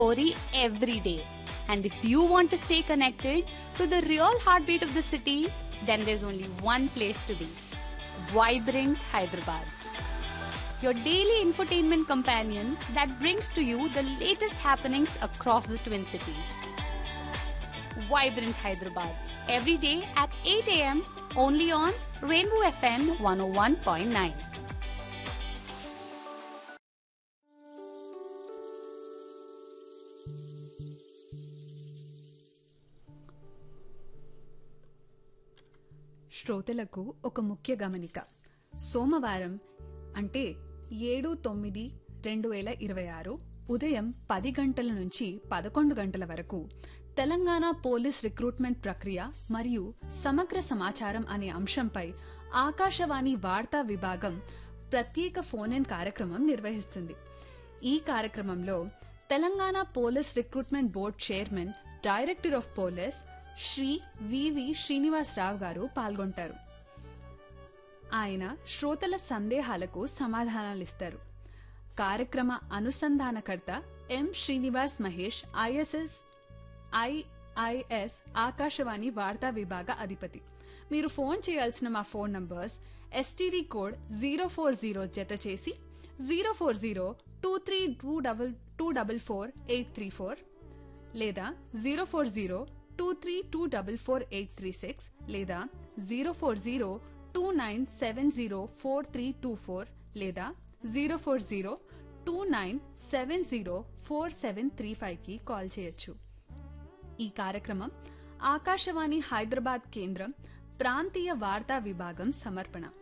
story every day. And if you want to stay connected to the real heartbeat of the city, then there's only one place to be Vibrant Hyderabad. Your daily infotainment companion that brings to you the latest happenings across the Twin Cities. Vibrant Hyderabad, every day at 8 a.m. only on Rainbow FM 101.9. శ్రోతలకు ఒక ముఖ్య గమనిక సోమవారం అంటే ఏడు తొమ్మిది రెండు వేల ఇరవై ఆరు ఉదయం పది గంటల నుంచి పదకొండు గంటల వరకు తెలంగాణ పోలీస్ రిక్రూట్మెంట్ ప్రక్రియ మరియు సమగ్ర సమాచారం అనే అంశంపై ఆకాశవాణి వార్తా విభాగం ప్రత్యేక ఫోన్ ఇన్ కార్యక్రమం నిర్వహిస్తుంది ఈ కార్యక్రమంలో Telangana Police Recruitment Board chairman director of police Shri V V Srinivasa Rao garu పాల్గొంటారు ఆయన శ్రోతల సందేహాలకు సమాధానాలిస్తారు కార్యక్రమ అనుసంధానకర్త M Srinivas Mahesh ISS IIS Akashvani వార్తా విభాగ అధిపతి మీరు ఫోన్ చేయాల్సిన మా phone numbers STD code zero four zero జత చేసి zero four zero two three two double two double four eight three four లేదా zero four zero two three two double four eight three six లేదా zero four zero two nine seven zero four three two four లేదా zero four zero two nine seven zero four seven three ఫైవ్కి call చేయొచ్చు ఈ కార్యక్రమం ఆకాశవాణి హైదరాబాద్ కేంద్రం ప్రాంతీయ వార్తా విభాగం సమర్పణ